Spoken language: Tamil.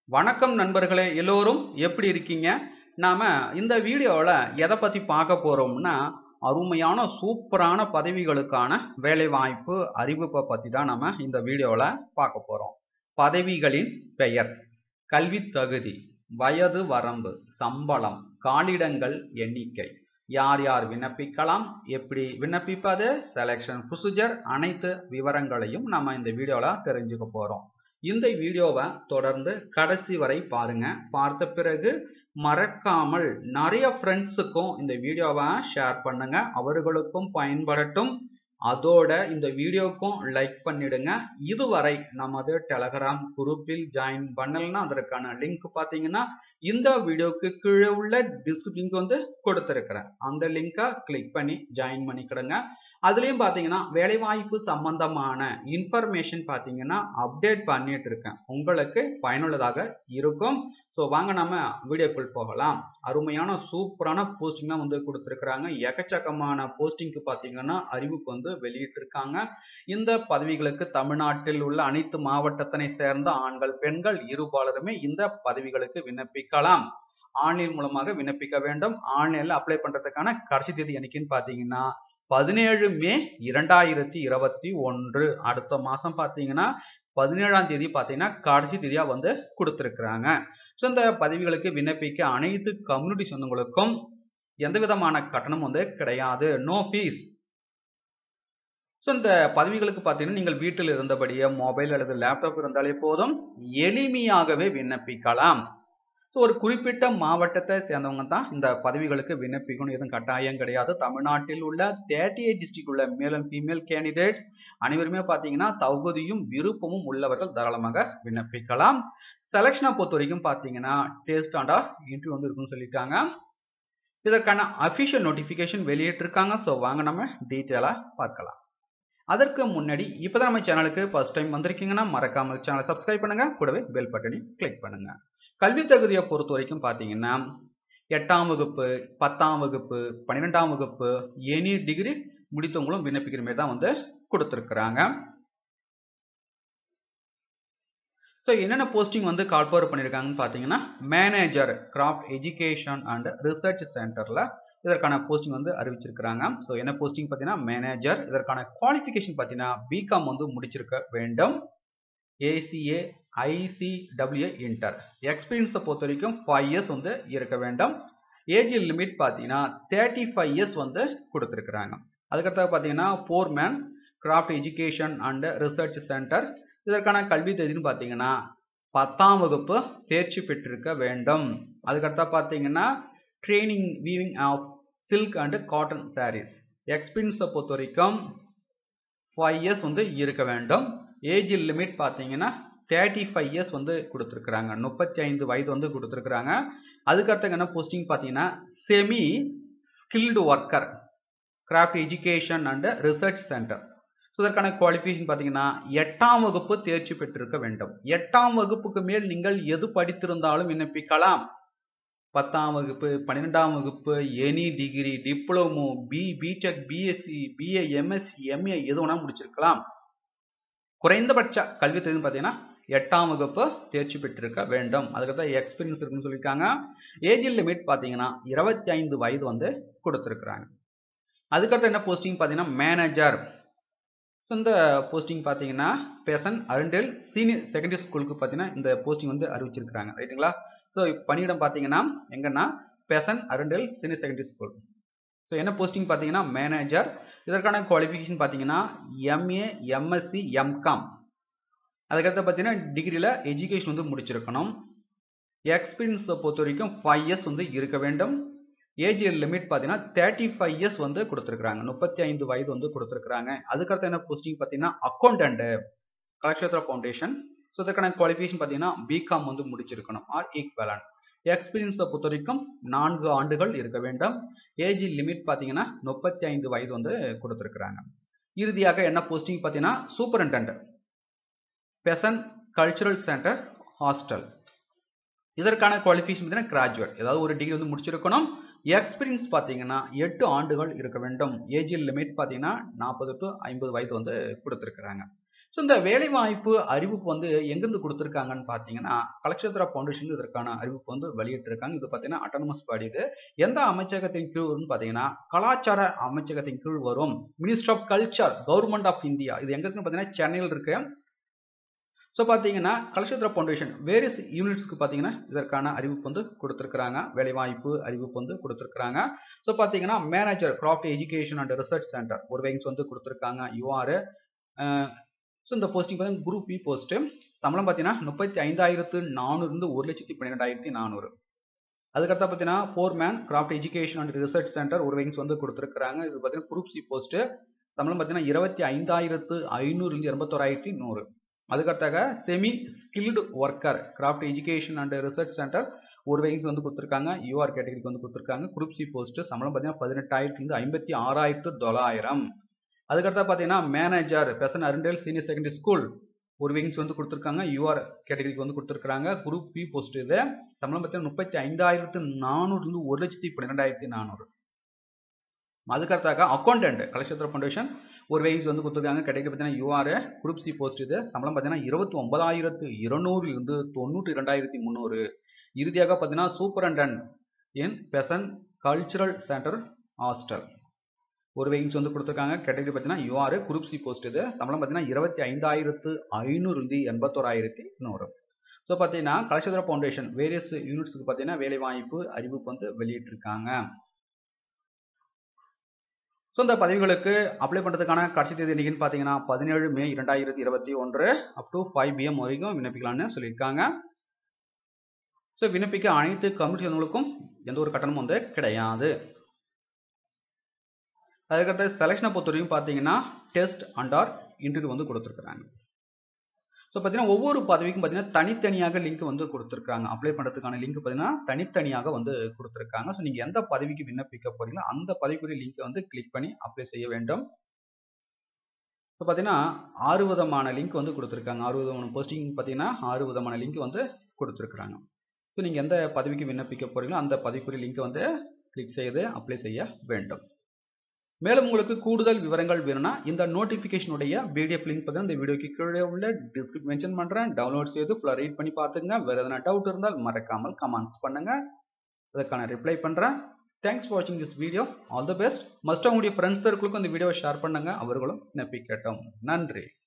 வணக்கம் நண்பர்களே எல்லோரும் எப்படி இருக்கீங்க நாம இந்த வீடியோவில் எதை பற்றி பார்க்க போகிறோம்னா அருமையான சூப்பரான பதவிகளுக்கான வேலைவாய்ப்பு அறிவிப்பை பற்றி தான் நம்ம இந்த வீடியோவில் பார்க்க போகிறோம் பதவிகளின் பெயர் கல்வி தகுதி வயது வரம்பு சம்பளம் காலிடங்கள் எண்ணிக்கை யார் யார் விண்ணப்பிக்கலாம் எப்படி விண்ணப்பிப்பது செலெக்ஷன் ப்ரொசீஜர் அனைத்து விவரங்களையும் நம்ம இந்த வீடியோவில் தெரிஞ்சுக்க போகிறோம் இந்த வீடியோவை தொடர்ந்து கடைசி வரை பாருங்க பார்த்த பிறகு மறக்காமல் நிறைய ஃப்ரெண்ட்ஸுக்கும் இந்த வீடியோவை ஷேர் பண்ணுங்க அவர்களுக்கும் பயன்படட்டும் அதோட இந்த வீடியோக்கும் லைக் பண்ணிடுங்க இதுவரை நமது டெலகிராம் குரூப்பில் ஜாயின் பண்ணலன்னா அதற்கான லிங்க் பார்த்தீங்கன்னா இந்த வீடியோக்கு கீழே உள்ள டிஸ்கிரிப்ஷனுக்கு வந்து கொடுத்துருக்கிறேன் அந்த லிங்கை கிளிக் பண்ணி ஜாயின் பண்ணிக்கிடுங்க அதுலேயும் பார்த்தீங்கன்னா வேலைவாய்ப்பு சம்பந்தமான இன்ஃபர்மேஷன் பார்த்தீங்கன்னா அப்டேட் பண்ணிட்டு இருக்கேன் உங்களுக்கு பயனுள்ளதாக இருக்கும் ஸோ வாங்க நம்ம வீடியோக்குள் போகலாம் அருமையான சூப்பரான போஸ்டிங் தான் வந்து கொடுத்துருக்குறாங்க எக்கச்சக்கமான போஸ்டிங்க்கு பார்த்தீங்கன்னா அறிவிப்பு வந்து வெளியிட்டிருக்காங்க இந்த பதவிகளுக்கு தமிழ்நாட்டில் உள்ள அனைத்து மாவட்டத்தினை சேர்ந்த ஆண்கள் பெண்கள் இருபாலருமே இந்த பதவிகளுக்கு விண்ணப்பிக்கலாம் ஆன்லைன் மூலமாக விண்ணப்பிக்க வேண்டும் ஆன்லைனில் அப்ளை பண்ணுறதுக்கான கடைசி தேதி என்னைக்குன்னு பார்த்தீங்கன்னா பதினேழு மே இரண்டாயிரத்தி இருபத்தி ஒன்று அடுத்த மாதம் பார்த்தீங்கன்னா பதினேழாம் தேதி பார்த்தீங்கன்னா கடைசி தேதியாக வந்து கொடுத்துருக்குறாங்க ஸோ இந்த பதவிகளுக்கு விண்ணப்பிக்க அனைத்து கம்யூனிட்டி சொந்தங்களுக்கும் எந்த விதமான கட்டணம் வந்து கிடையாது நோ ஃபீஸ் ஸோ இந்த பதவிகளுக்கு பார்த்தீங்கன்னா நீங்கள் வீட்டில் இருந்தபடியே மொபைல் அல்லது லேப்டாப் இருந்தாலே போதும் எளிமையாகவே விண்ணப்பிக்கலாம் ஸோ ஒரு குறிப்பிட்ட மாவட்டத்தை சேர்ந்தவங்க தான் இந்த பதவிகளுக்கு விண்ணப்பிக்கணும் எதுவும் கட்டாயம் கிடையாது தமிழ்நாட்டில் உள்ள தேர்ட்டி எயிட் டிஸ்ட்ரிக்ட் உள்ள மேல் அண்ட் ஃபீமேல் கேண்டிடேட்ஸ் அனைவருமே பார்த்தீங்கன்னா தகுதியும் விருப்பமும் உள்ளவர்கள் தாராளமாக விண்ணப்பிக்கலாம் செலெக்ஷனை பொறுத்த வரைக்கும் பார்த்தீங்கன்னா டேஸ்ட் ஆண்டா இன்டர்வியூ வந்து இருக்குன்னு சொல்லியிருக்காங்க இதற்கான அஃபிஷியல் நோட்டிஃபிகேஷன் வெளியிட்டிருக்காங்க ஸோ வாங்க நம்ம டீட்டெயிலாக பார்க்கலாம் அதற்கு முன்னாடி இப்போ நம்ம சேனலுக்கு ஃபர்ஸ்ட் டைம் வந்திருக்கீங்கன்னா மறக்காமல் சேனலை சப்ஸ்கிரைப் பண்ணுங்க கூடவே பெல் பட்டனை கிளிக் பண்ணுங்க கல்வி தகுதியை பொறுத்த வரைக்கும் பார்த்தீங்கன்னா எட்டாம் வகுப்பு பத்தாம் வகுப்பு பன்னிரெண்டாம் வகுப்பு எனி டிகிரி முடித்தவங்களும் விண்ணப்பிக்கிற மாதிரி தான் வந்து கொடுத்துருக்குறாங்க ஸோ என்னென்ன போஸ்டிங் வந்து கால்பவர் பண்ணியிருக்காங்கன்னு பார்த்தீங்கன்னா manager craft education and research சென்டரில் இதற்கான போஸ்டிங் வந்து அறிவிச்சிருக்கிறாங்க ஸோ என்ன போஸ்டிங் பார்த்தீங்கன்னா மேனேஜர் இதற்கான குவாலிஃபிகேஷன் பார்த்தீங்கன்னா பிகாம் வந்து முடிச்சிருக்க வேண்டும் ஏசிஏ ஐசிடபிள்யூ இன்டர் எக்ஸ்பீரியன்ஸை பொறுத்த வரைக்கும் ஃபைவ் இயர்ஸ் வந்து இருக்க வேண்டும் ஏஜ் லிமிட் பார்த்தீங்கன்னா தேர்ட்டி ஃபைவ் இயர்ஸ் வந்து கொடுத்துருக்குறாங்க அதுக்கடுத்து பார்த்தீங்கன்னா foreman craft education and research centre இதற்கான கல்வி தேதின்னு பார்த்தீங்கன்னா பத்தாம் வகுப்பு தேர்ச்சி பெற்றிருக்க வேண்டும் அதுக்கடுத்தா பார்த்தீங்கன்னா training weaving of silk and cotton saris எக்ஸ்பீரியன்ஸை பொறுத்த வரைக்கும் ஃபைவ் இயர்ஸ் வந்து இருக்க வேண்டும் ஏஜ் லிமிட் பார்த்தீங்கன்னா தேர்ட்டி ஃபைவ் இயர்ஸ் வந்து கொடுத்துருக்குறாங்க முப்பத்தி ஐந்து வயது வந்து கொடுத்துருக்குறாங்க அதுக்கடுத்து என்ன போஸ்டிங் பார்த்தீங்கன்னா semi skilled worker craft education and research centre so இதற்கான குவாலிஃபிகேஷன் பார்த்தீங்கன்னா எட்டாம் வகுப்பு தேர்ச்சி பெற்றிருக்க வேண்டும் எட்டாம் வகுப்புக்கு மேல் நீங்கள் எது படித்திருந்தாலும் விண்ணப்பிக்கலாம் பத்தாம் வகுப்பு பன்னிரெண்டாம் வகுப்பு any degree diploma B BTech BSc BA MSc MA எது வேணால் முடிச்சிருக்கலாம் குறைந்தபட்ச கல்வி தெரிந்து பார்த்தீங்கன்னா எட்டாம் வகுப்பு தேர்ச்சி பெற்றிருக்க வேண்டும் அதுக்கப்புறம் எக்ஸ்பீரியன்ஸ் இருக்குன்னு சொல்லியிருக்காங்க ஏஜ் லிமிட் பார்த்தீங்கன்னா இருபத்தி ஐந்து வயது வந்து கொடுத்துருக்குறாங்க அதுக்கடுத்து என்ன போஸ்டிங் பார்த்தீங்கன்னா மேனேஜர் ஸோ இந்த போஸ்டிங் பார்த்தீங்கன்னா பேசன் அருண்டேல் சீனியர் செகண்டரி ஸ்கூலுக்கு பார்த்தீங்கன்னா இந்த போஸ்டிங் வந்து அறிவிச்சிருக்கிறாங்க ரைட்டுங்களா ஸோ பணியிடம் பார்த்தீங்கன்னா எங்கன்னா Besant Arundale senior secondary school so என்ன போஸ்டிங் பார்த்தீங்கன்னா மேனேஜர் இதற்கான குவாலிஃபிகேஷன் பார்த்தீங்கன்னா எம்ஏ எம்எஸ்சி எம்காம் அதுக்கடுத்து பார்த்தீங்கன்னா டிகிரியில் எஜுகேஷன் வந்து முடிச்சிருக்கணும் எக்ஸ்பீரியன்ஸை பொறுத்த வரைக்கும் ஃபைவ் இயர்ஸ் வந்து இருக்க வேண்டும் ஏஜ் லிமிட் பார்த்தீங்கன்னா தேர்ட்டி ஃபைவ் இயர்ஸ் வந்து கொடுத்துருக்குறாங்க முப்பத்தி ஐந்து வயது வந்து கொடுத்துருக்குறாங்க அதுக்கடுத்து என்ன போஸ்டிங் பார்த்தீங்கன்னா அக்கௌண்டன்ட் கலக்ஷேத்ரா ஃபவுண்டேஷன் ஸோ இதற்கான குவாலிஃபிகேஷன் பார்த்தீங்கன்னா பிகாம் வந்து முடிச்சிருக்கணும் ஆர் ஈக்வலன் எக்ஸ்பீரியன்ஸை பொறுத்த வரைக்கும் நான்கு ஆண்டுகள் இருக்க வேண்டும் ஏஜ் லிமிட் பார்த்தீங்கன்னா முப்பத்தி ஐந்து வயது வந்து கொடுத்துருக்குறாங்க இறுதியாக என்ன போஸ்டிங் பார்த்தீங்கன்னா superintendent Besant cultural centre hostel இதற்கான குவாலிஃபிகேஷன் பார்த்தீங்கன்னா கிராஜுவேட் ஏதாவது ஒரு டிகிரி வந்து முடிச்சிருக்கணும் எக்ஸ்பீரியன்ஸ் பார்த்தீங்கன்னா எட்டு ஆண்டுகள் இருக்க வேண்டும் ஏஜ் லிமிட் பார்த்தீங்கன்னா நாற்பது டு ஐம்பது வயது வந்து கொடுத்துருக்குறாங்க ஸோ இந்த வேலைவாய்ப்பு அறிவிப்பு வந்து எங்கேருந்து கொடுத்துருக்காங்கன்னு பார்த்தீங்கன்னா கலக்ஷத்ரா ஃபவுண்டேஷன் இதற்கான அறிவிப்பு வந்து வெளியிட்டிருக்காங்க இது பார்த்தீங்கன்னா அட்டானமஸ் பாடி இது எந்த அமைச்சகத்தின் கீழ் வரும்னு பார்த்தீங்கன்னா கலாச்சார அமைச்சகத்தின் கீழ் வரும் minister of culture government of India இது எங்க இருக்குன்னு பார்த்தீங்கன்னா சென்னையில் இருக்கு ஸோ பார்த்தீங்கன்னா கலக்ஷத்ரா ஃபவுண்டேஷன் வேரியஸ் யூனிட்ஸ்க்கு பார்த்தீங்கன்னா இதற்கான அறிவிப்பு வந்து கொடுத்துருக்குறாங்க வேலைவாய்ப்பு அறிவிப்பு வந்து கொடுத்துருக்குறாங்க ஸோ பார்த்தீங்கன்னா manager craft education and research centre ஒரு வேகன்ஸ் வந்து கொடுத்துருக்காங்க யூஆர் ஸோ இந்த போஸ்டிங் பார்த்தீங்கன்னா குரூப் பி போஸ்ட்டு சம்பளம் பார்த்தீங்கன்னா முப்பத்தி ஐந்தாயிரத்து நானூறுலேருந்து ஒரு லட்சத்தி பன்னிரெண்டாயிரத்தி நானூறு அதுக்கடுத்தா பார்த்தீங்கன்னா foreman craft education and research centre ஒரு வேகன்ஸ் வந்து கொடுத்துருக்காங்க இது பார்த்தீங்கன்னா குரூப் சி போஸ்ட்டு சம்பளம் பார்த்தீங்கன்னா இருபத்தி ஐந்தாயிரத்து ஐநூறுலேருந்து எண்பத்தோராயிரத்தி நூறு அதுக்கடுத்தாக semi skilled worker craft education and research centre ஒரு வேகன்ஸ் வந்து கொடுத்துருக்காங்க யூஆர் கேட்டகரிக்கு வந்து கொடுத்துருக்காங்க குரூப் சி போஸ்ட் சம்பளம் பார்த்தீங்கன்னா பதினெட்டாயிரத்துலேருந்து ஐம்பத்தி ஆறாயிரத்து தொள்ளாயிரம் அதுக்கடுத்தா பார்த்தீங்கன்னா manager Besant Arundale senior secondary school ஒரு விங்ஸ் வந்து கொடுத்துருக்காங்க யூஆர் கேட்டகரிக்கு வந்து கொடுத்துருக்காங்க குரூப் பி போஸ்ட் இது சம்பளம் பார்த்தீங்கன்னா முப்பத்தி ஐந்தாயிரத்து நானூறுலேருந்து ஒரு லட்சத்தி பன்னிரெண்டாயிரத்தி நானூறு அதுக்கடுத்தாக அக்கௌண்டன்ட் கலெக்ஷத்ரா ஃபவுண்டேஷன் ஒரு வேகன்ஸ் வந்து கொடுத்துருக்காங்க கேட்டகரி பார்த்தீங்கன்னா யூஆர் குரூப் சி போஸ்ட் இது சம்பளம் பார்த்தீங்கன்னா இருபத்தி ஒன்பதாயிரத்து இருநூறுலேருந்து தொண்ணூற்றி ரெண்டாயிரத்தி முந்நூறு இறுதியாக பார்த்தீங்கன்னா superintendent in Besant cultural centre hostel ஒரு வேகன்ஸ் வந்து கொடுத்துருக்காங்க கேட்டகரி பார்த்தீங்கன்னா யூஆர் குரூப் சி போஸ்ட் இது சம்பளம் பார்த்தீங்கன்னா இருபத்தி ஐந்தாயிரத்து ஐநூறுலேருந்து எண்பத்தோராயிரத்தி நூறு ஸோ பார்த்தீங்கன்னா கலசதுர ஃபவுண்டேஷன் வேரியஸ் யூனிட்ஸுக்கு பார்த்தீங்கன்னா வேலைவாய்ப்பு அறிவிப்பு வந்து வெளியிட்டிருக்காங்க ஸோ இந்த பதவிகளுக்கு அப்ளை பண்ணுறதுக்கான கடைசி தேதி என்னைக்குன்னு பார்த்தீங்கன்னா பதினேழு மே இரண்டாயிரத்தி இருபத்தி ஒன்று அப் டு ஃபைவ் பிஎம் வரைக்கும் விண்ணப்பிக்கலாம்னு சொல்லியிருக்காங்க ஸோ விண்ணப்பிக்க அனைத்து கமிஷன்களுக்கும் எந்த ஒரு கட்டணமும் வந்து கிடையாது அதுக்கடுத்து செலெக்ஷனை பொறுத்த வரைக்கும் பார்த்தீங்கன்னா டெஸ்ட் அண்ட் ஆர் இன்டர்வியூ வந்து கொடுத்துருக்குறாங்க ஸோ பார்த்தீங்கன்னா ஒவ்வொரு பதவிக்கும் பார்த்தீங்கன்னா தனித்தனியாக லிங்க் வந்து கொடுத்துருக்காங்க அப்ளை பண்ணுறதுக்கான லிங்க் பார்த்தீங்கன்னா தனித்தனியாக வந்து கொடுத்துருக்காங்க ஸோ நீங்கள் எந்த பதவிக்கு விண்ணப்பிக்க போறீங்களோ அந்த பதவிக்குரிய லிங்கை வந்து கிளிக் பண்ணி அப்ளை செய்ய வேண்டும் ஸோ பார்த்தீங்கன்னா ஆறு விதமான லிங்க் வந்து கொடுத்துருக்காங்க ஆறு விதமான போஸ்டிங் பார்த்தீங்கன்னா ஆறு விதமான லிங்க் வந்து கொடுத்துருக்குறாங்க ஸோ நீங்கள் எந்த பதவிக்கு விண்ணப்பிக்க போறீங்களோ அந்த பதவிக்குரிய லிங்கை வந்து கிளிக் செய்து அப்ளை செய்ய வேண்டும் மேலும் உங்களுக்கு கூடுதல் விவரங்கள் வேணும்னா இந்த நோட்டிஃபிகேஷனுடைய பிடிஎஃப் லிங்க் பார்த்தீங்கன்னா இந்த வீடியோக்கு கீழே உள்ள டிஸ்கிரிப் மென்ஷன் பண்ணுறேன் டவுன்லோட் செய்து ஃபுல்லாக ரீட் பண்ணி பார்த்துங்க வேறு எதனா டவுட் இருந்தால் மறக்காமல் கமெண்ட்ஸ் பண்ணுங்க அதுக்கான ரிப்ளை பண்ணுறேன் தேங்க்ஸ் ஃபார் வாட்சிங் this video all the best must உங்களுடைய ஃப்ரெண்ட்ஸ் சர்க்கிளுக்கும் இந்த வீடியோவை ஷேர் பண்ணுங்க அவர்களும் நம்பிக்கட்டும் நன்றி